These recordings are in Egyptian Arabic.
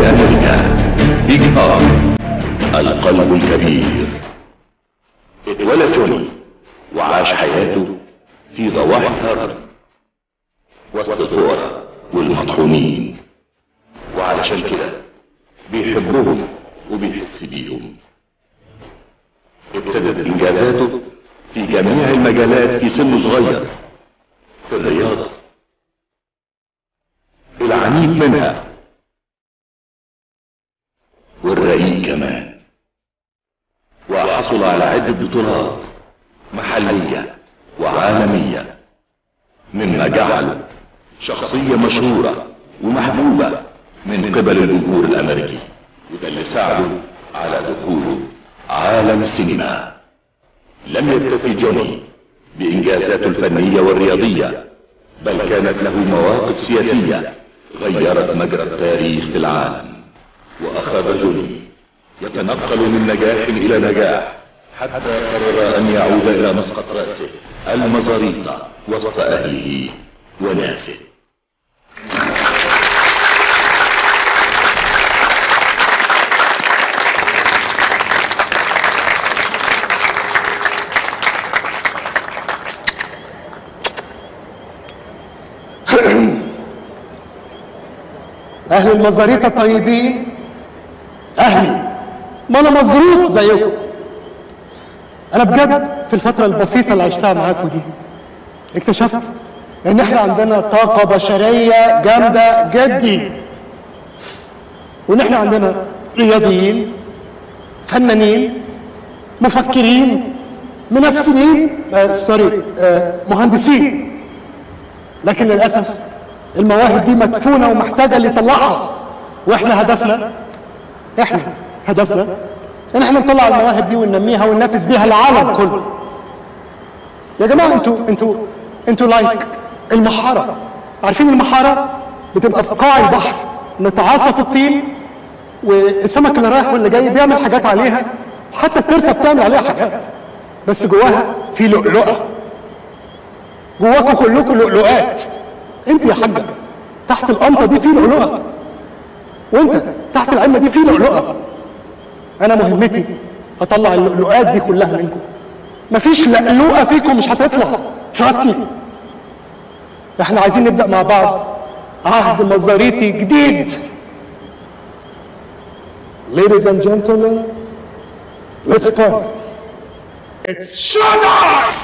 أمريكا بيج هارت القلب الكبير اتولد جوني وعاش حياته في ضواحي الارض وسط الفقراء والمطحونين وعلشان كده بيحبهم وبيحس بيهم ابتدت انجازاته في جميع المجالات في سن صغير في الرياضة العنيف منها والرقيق كمان وحصل على عدة بطولات محلية وعالمية مما جعله شخصية مشهورة ومحبوبة من قبل الجمهور الأمريكي وده اللي ساعده على دخوله عالم السينما لم يكتفي جوني بإنجازاته الفنية والرياضية بل كانت له مواقف سياسية غيرت مجرى التاريخ في العالم وأخذ جوني يتنقل من نجاح إلى نجاح حتى قرر أن يعود إلى مسقط رأسه المزاريطة وسط أهله وناسه اهل المزاريطه طيبين اهلي ما انا مزروط زيكم انا بجد في الفتره البسيطه اللي عشتها معاكم دي اكتشفت ان احنا عندنا طاقه بشريه جامده جدي وان احنا عندنا رياضيين فنانين مفكرين منافسين آه سوري آه مهندسين لكن للاسف المواهب دي مدفونه ومحتاجه اللي يطلعها واحنا هدفنا احنا هدفنا ان احنا نطلع المواهب دي وننميها وننافس بيها العالم كله يا جماعه انتوا انتوا انتوا لايك المحاره عارفين المحاره بتبقى في قاع البحر نتعاصى في الطين والسمك اللي رايح واللي جاي بيعمل حاجات عليها حتى الترسه بتعمل عليها حاجات بس جواها في لؤلؤه جواكم كلكم لؤلؤات انت يا حاجه تحت القمطه دي في لؤلؤه وانت تحت العمه دي في لؤلؤه انا مهمتي اطلع اللؤلؤات دي كلها منكم مفيش لؤلؤه فيكم مش هتطلع trust me احنا عايزين نبدا مع بعض عهد مزاريطي جديد Ladies and gentlemen, let's party. It's showtime!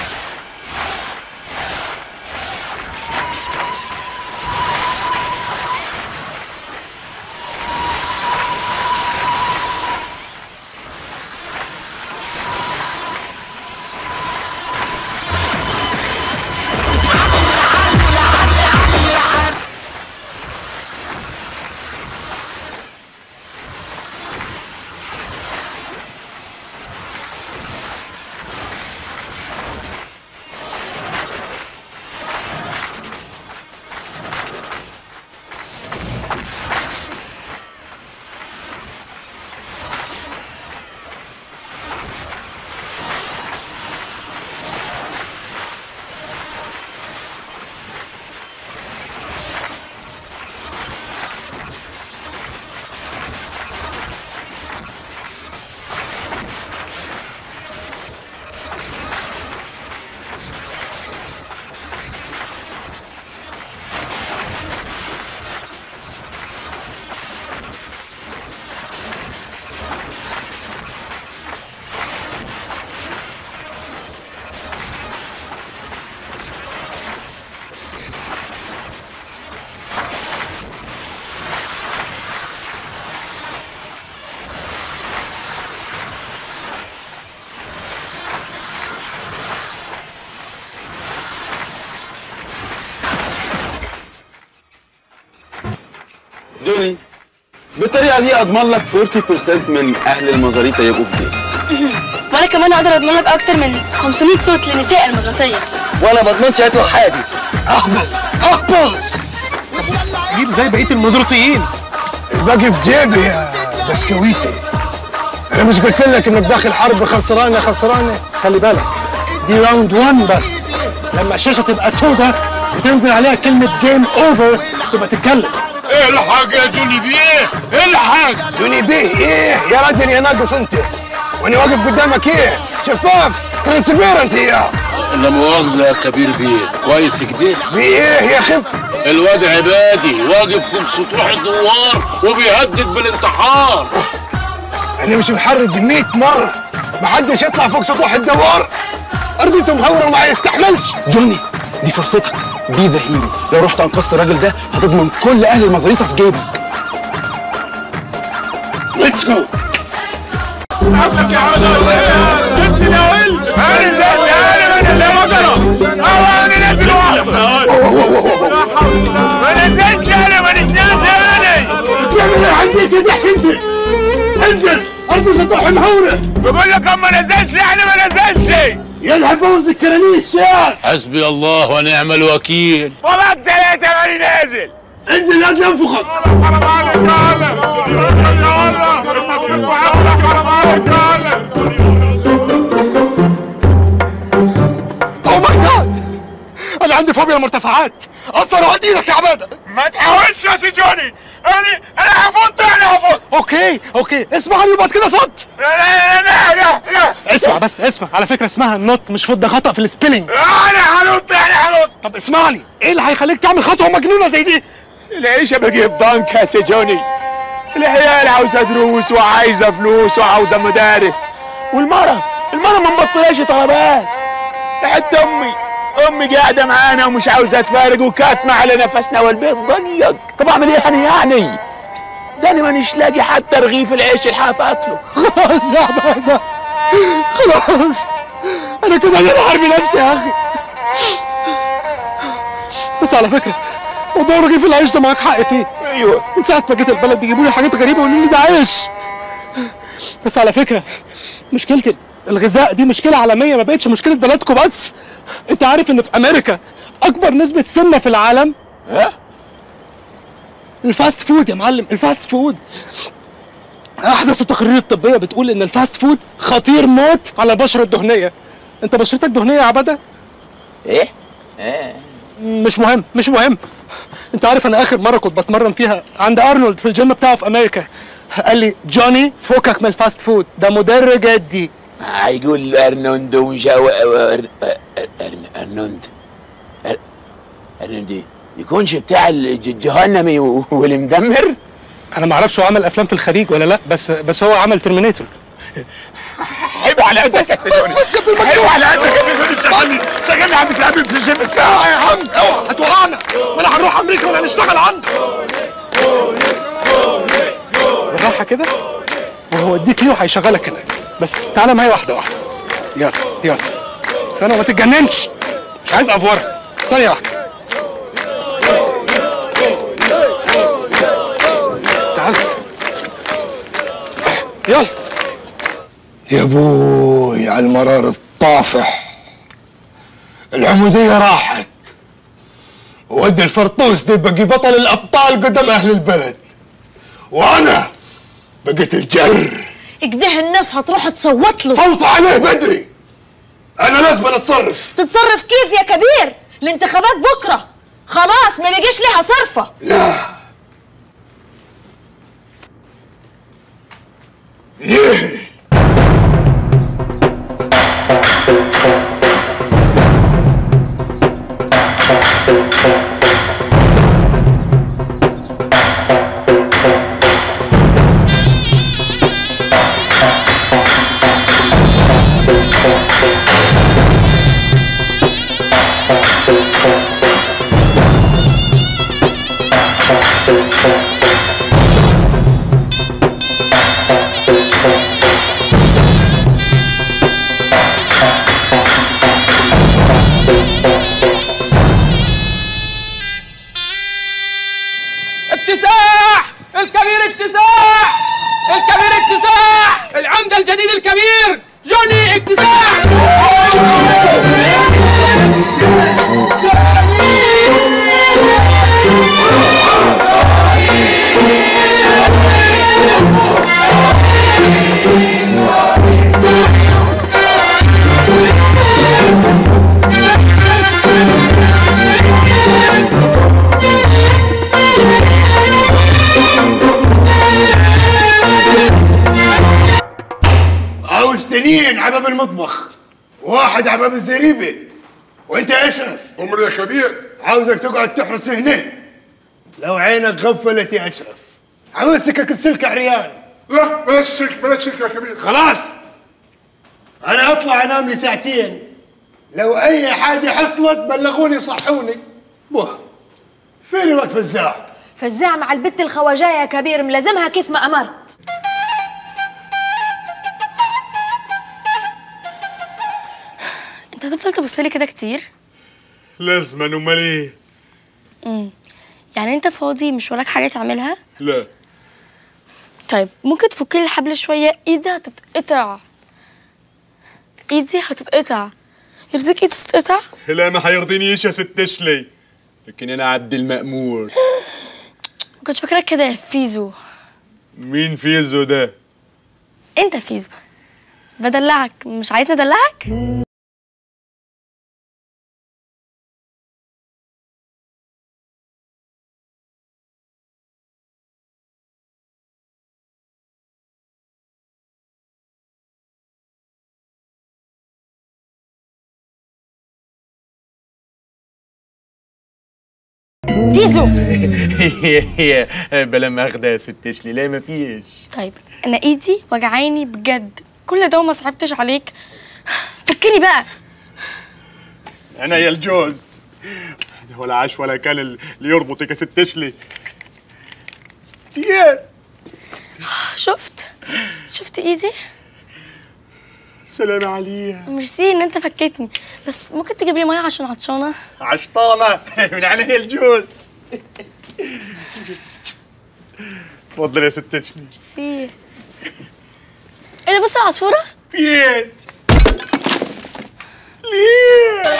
جوني بالطريقه دي اضمن لك 40% من اهل المزاريطه يبقوا في جيبك وانا كمان اقدر اضمن لك اكتر من 500 صوت لنساء المزرعتيه وانا ما اضمنش هاتوا حادي اهبل اهبل جيب زي بقيه المزروطيين الباقي في جيبي يا بسكويتي انا مش قلت لك انك داخل حرب خسرانه خسرانه خلي بالك دي راوند 1 بس لما الشاشه تبقى سودة وتنزل عليها كلمه جيم اوفر تبقى تتكلم الحق يا جوني بيه الحق جوني بيه ايه يا راجل يا ناقص انت وانا واقف قدامك ايه شفاف ترانسبيرنت يا لا مؤاخذة يا كبير بيه كويس كده بيه ايه يا خف الواد عبادي واقف فوق سطوح الدوار وبيهدد بالانتحار انا مش محرج 100 مره محدش يطلع فوق سطوح الدوار ارضيته مهوره وما يستحملش جوني دي فرصتك بي ذا هيرو لو رحت انقذت الراجل ده هتضمن كل اهل المزاريطه في جيبك ليتس جو تعمل ايه عندك يا ضحك انت انزل ارض سطوح مهوره بقول لك ما نزلش يعني ما نزلش يلعب بوز الكرانيش يا حسبي الله ونعم الوكيل طلعت ثلاثة ماني نازل انزل لا تنفخك او ماي جاد انا عندي فوبيا المرتفعات اثر وعد ايدك يا عباده ما تحاولش يا سي جوني انا انا هفوت انا هفوت اوكي اوكي اسمعني وبعد كده فض لا لا لا لا لا اسمع بس اسمع على فكره اسمها النط مش فض ده خطا في السبيلنج انا هنط انا هنط طب اسمعني ايه اللي هيخليك تعمل خطوه مجنونه زي دي العيشة بقيت ضنك يا سي جوني العيال عاوزة دروس وعايزة فلوس وعاوزة مدارس والمرة المرة ما مبطلاش طلبات حتى أمي أمي قاعدة معانا ومش عاوزة تفارق وكاتمة على نفسنا والبيت ضيق طب أعمل إيه أنا يعني ده أنا مانيش لاقي حتى رغيف العيش الحاف أكله خلاص يا عباده خلاص انا كده هنحر بنفسي يا اخي بس على فكره موضوع رغيف العيش ده معاك حق فيه أيوه من ساعه ما جيت البلد بيجيبوا لي حاجات غريبه ويقولوا لي ده عيش بس على فكره مشكله الغذاء دي مشكله عالميه ما بقتش مشكله بلدكم بس انت عارف ان في امريكا اكبر نسبه سمنه في العالم ها؟ الفاست فود يا معلم الفاست فود احدث التقارير الطبيه بتقول ان الفاست فود خطير موت على البشره الدهنيه انت بشرتك دهنيه يا عبده إيه؟ مش مهم مش مهم انت عارف انا اخر مره كنت بتمرن فيها عند ارنولد في الجيم بتاعه في امريكا قال لي جوني فكك من الفاست فود ده مدرب جدي هيقول ارنوند ومش هو- أر- أر- ارنوند أر- ارنوند يكونش بتاع الج- الجهنمي و- والمدمر انا ما اعرفش هو عمل افلام في الخليج ولا لا بس بس هو عمل ترمينيتور حلو على قدك بس يا سي بس جوني. بس يا ابن المجنون. حلو على قدك يا سي جوني شغلني شغلني عند سعيد في الجيم بتاعي يا عم اوعى هتوقعنا ولا هنروح امريكا ولا نشتغل عنده بالراحه كده وهو اديك ليه وهيشغلك هناك بس تعالى معايا واحده واحده يلا يلا استنى وما تتجننش مش عايز افوره ثانيه واحده تعال يلا يا ابوي على المرار الطافح العمودية راحت ودي الفرطوس دي بقي بطل الأبطال قدام أهل البلد وأنا بقيت الجر كده الناس هتروح تصوت له صوت عليه بدري أنا لازم أتصرف تتصرف كيف يا كبير الانتخابات بكره خلاص ما بيجيش ليها صرفه لا يه اكتساح الكبير اكتساح الكبير اكتساح العمدة الجديد الكبير جوني اكتساح اثنين على باب المطبخ واحد على باب الزريبه وانت يا اشرف عمر يا كبير عاوزك تقعد تحرس هنا لو عينك غفلت يا اشرف عمسكك السلك عريان لا بلاش سلك بلاش سلك يا كبير خلاص انا اطلع انام لي ساعتين لو اي حاجه حصلت بلغوني صحوني بوه فين الوقت فزاع فزاع مع البت الخواجايه يا كبير ملازمها كيف ما امرت انت هتفضل تبص لي كده كتير لازما امال ايه امم يعني انت فاضي مش وراك حاجه تعملها لا طيب ممكن تفك لي الحبل شويه ايدي هتتقطع ايدي هتتقطع يرضيك ايدي تتقطع لا ما حيرضينيش يا ست اشلي لكن انا عبد المأمور ما كنتش فاكرك كده يا فيزو مين فيزو ده انت فيزو بدلعك مش عايزني ادلعك فيزو بلا ماخدة يا ست اشلي لا ما فيش طيب انا ايدي وجعاني بجد كل ده وما صعبتش عليك فكني بقى انا يا الجوز ده ولا عاش ولا كان اللي يربطك يا ست اشلي تيان شفت شفت ايدي سلام عليها ميرسي ان انت فكتني بس ممكن تجيب لي ميه عشان عطشانه عشطانة من عليها الجوز اتفضل يا ست اشلي ميرسي ايه ده بص العصفوره فين ليه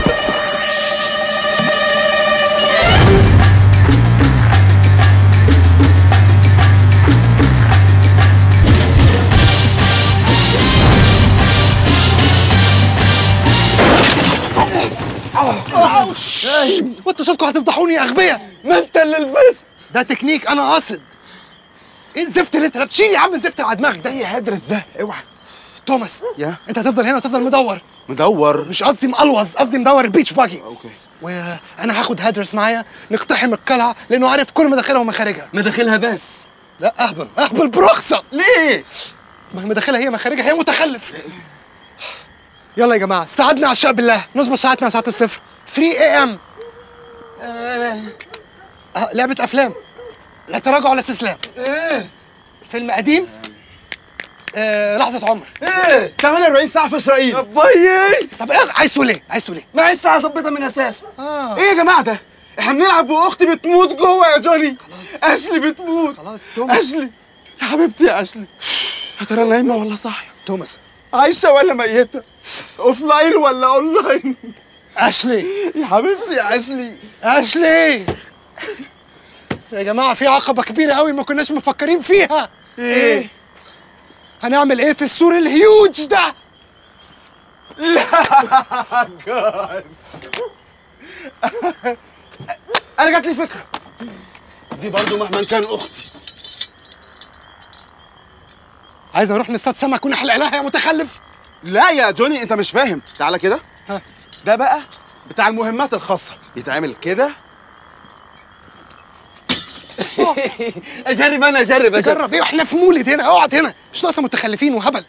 وانتوا صوتكم هتفضحوني يا اغبياء ما انت اللي لبست ده تكنيك انا قاصد ايه الزفت اللي انت لابسين يا عم الزفت اللي على دماغك ده ايه هدرس ده اوعى توماس يا انت هتفضل هنا وتفضل مدور مدور مش قصدي مقلوظ قصدي مدور البيتش باجي اوكي وانا هاخد هادرس معايا نقتحم القلعه لانه عارف كل مداخلها ومخارجها مداخلها بس لا اهبل اهبل برخصه ليه ما هي مداخلها هي مخارجها هي متخلف يلا يا جماعه استعدنا عشاء بالله نظبط ساعتنا ساعه الصفر 3 اي ام لعبه افلام لا تراجع ولا استسلام ايه فيلم قديم آه لحظه عمر ايه 48 ساعه في اسرائيل باي طب ايه عايز تقول ايه عايز تقول ايه ما هي الساعه ظبطها من اساسها آه. ايه يا جماعه ده احنا بنلعب واختي بتموت جوه يا جوني اشلي بتموت خلاص توماس اشلي يا حبيبتي يا اشلي يا ترى نايمه ولا صاحيه توماس عايشه ولا ميته اوف لاين ولا اون لاين اشلي يا حبيبتي يا اشلي اشلي يا جماعه في عقبه كبيره قوي ما كناش مفكرين فيها ايه هنعمل ايه في السور الهيوج ده جاد انا جات لي فكره دي برضو مهما كان اختي عايز نروح نصطاد سمك ونحلق لها يا متخلف لا يا جوني انت مش فاهم تعالى كده ده بقى بتاع المهمات الخاصه يتعمل كده اجرب انا اجرب جرب ايه واحنا في مولد هنا اقعد هنا مش ناقصه متخلفين وهبل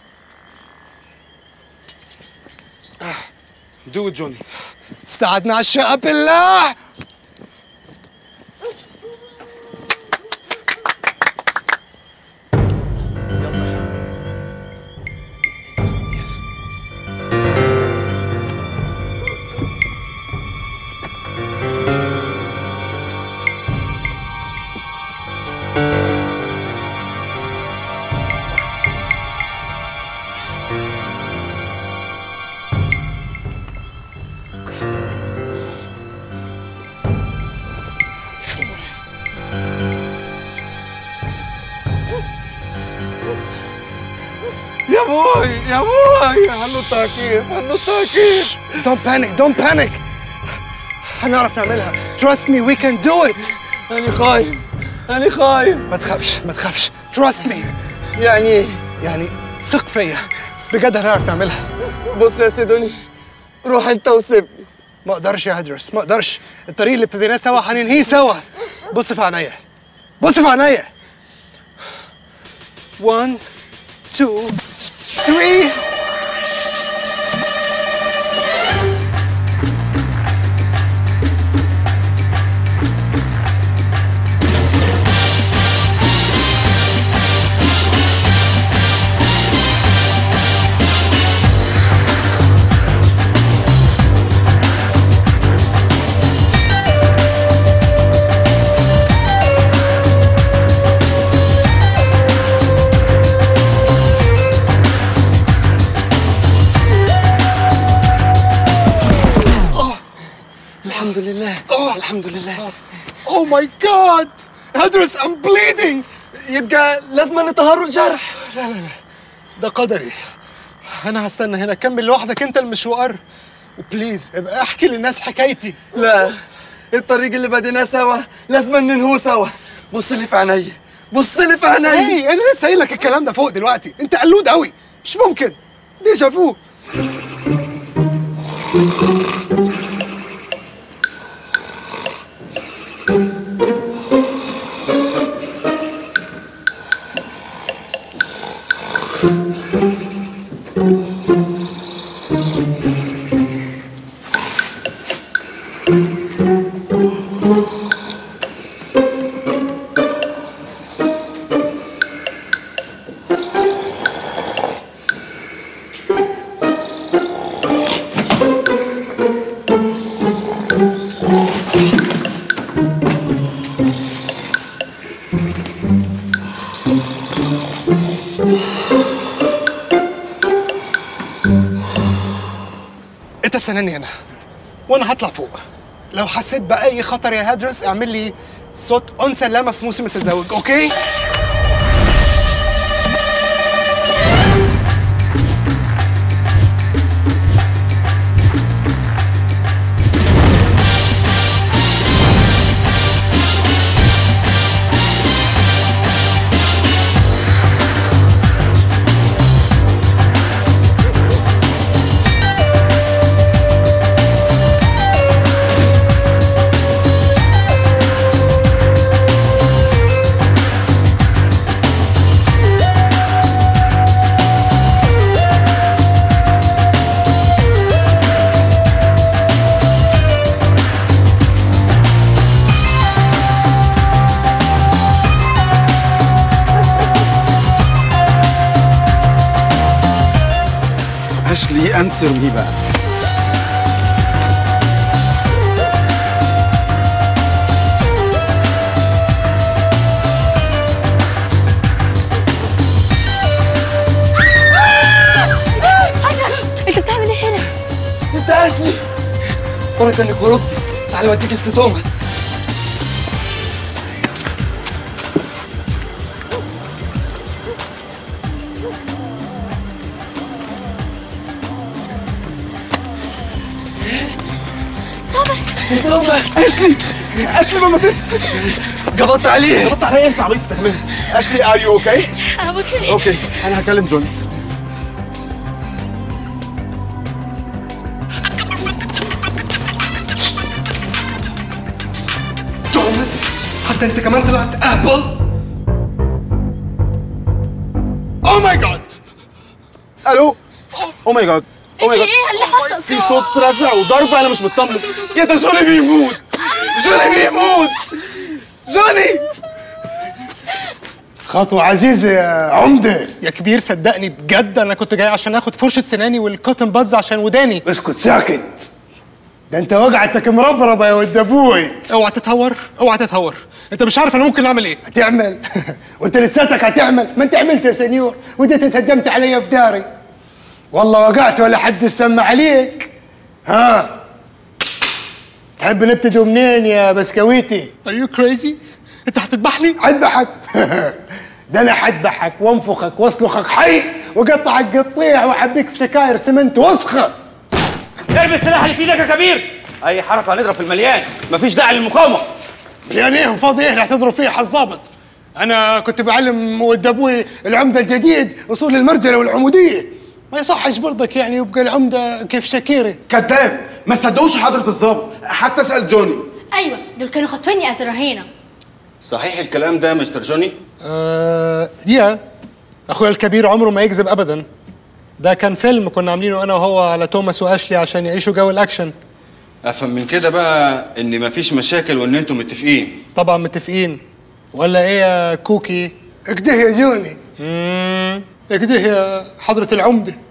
دو جوني استعدنا عشاء بالله يا بوي يا بوي هنطها كيف هنطها كيف Don't panic don't panic هنعرف نعملها Trust me we can do it انا خايف انا خايف ما تخافش ما تخافش Trust me يعني ايه يعني ثق فيا بجد هنعرف نعملها بص يا سيدوني روح انت وسيبني ما اقدرش يا هدرس ما اقدرش الطريق اللي ابتديناه سوا هننهيه سوا بص في عينيا بص في عينيا 1 2 3 الحمد لله الحمد لله اوه ماي جاد هدرس ام بليدنج يبقى لازم نطهروا الجرح لا لا لا ده قدري انا هستنى هنا كمل لوحدك انت المشوار وبليز ابقى احكي للناس حكايتي لا الطريق اللي بديناه سوا لازم ننهوه سوا بص لي في عيني بص لي في عيني ايه انا لسه قايل لك الكلام ده فوق دلوقتي انت قلود قوي مش ممكن ديجا فو انت استناني هنا وانا هطلع فوق لو حسيت باي خطر يا هدرس اعمل لي صوت انثى لامه في موسم التزاوج اوكي اشلي انسر مي بقى انت بتعمل ايه هنا؟ ست اشلي قلت انك هربتي تعالي اوديك لست توماس توماس توماس اشلي اشلي ما ماتتش قبضت عليه قبضت عليه انت عبيط تعمل اشلي ار يو اوكي اوكي اوكي انا هكلم جون توماس حتى انت كمان طلعت اهبل اوه ماي جاد الو او ماي جاد او ماي ايه جاد ايه اللي حصل؟ في صوت رزع وضرب انا مش مطمن كده جوني بيموت جوني بيموت جوني خطوة عزيزة يا عمدة يا كبير صدقني بجد أنا كنت جاي عشان آخد فرشة سناني والكوتن بادز عشان وداني اسكت ساكت ده انت وجعتك مربربه يا ولد ابوي اوعى تتهور اوعى تتهور انت مش عارف انا ممكن اعمل ايه هتعمل وانت لساتك هتعمل ما انت عملت يا سنيور وانت تتهدمت علي في داري والله وقعت ولا حد سمع عليك ها تحب نبتدي منين يا بسكويتي Are you crazy؟ انت هتذبحني؟ هذبحك ده انا حذبحك وانفخك واصلخك حي وقطعك قطيع واحبيك في شكاير سمنت وسخه ارمي السلاح اللي في ايدك يا كبير اي حركه هنضرب في المليان مفيش داعي للمقاومه يعني ايه وفاضي ايه اللي هتضرب فيه حظابط انا كنت بعلم ولد ابوي العمده الجديد اصول المرجله والعموديه ما يصحش برضك يعني يبقى العمده كيف شاكيري كذاب ما تصدقوش حضره الظابط حتى اسال جوني ايوه دول كانوا خاطفيني از رهينه صحيح الكلام ده يا مستر جوني آه يا اخويا الكبير عمره ما يكذب ابدا ده كان فيلم كنا عاملينه انا وهو على توماس واشلي عشان يعيشوا جو الاكشن افهم من كده بقى ان مفيش مشاكل وان انتم متفقين طبعا متفقين ولا ايه يا كوكي اكده يا جوني امم اكده يا حضره العمده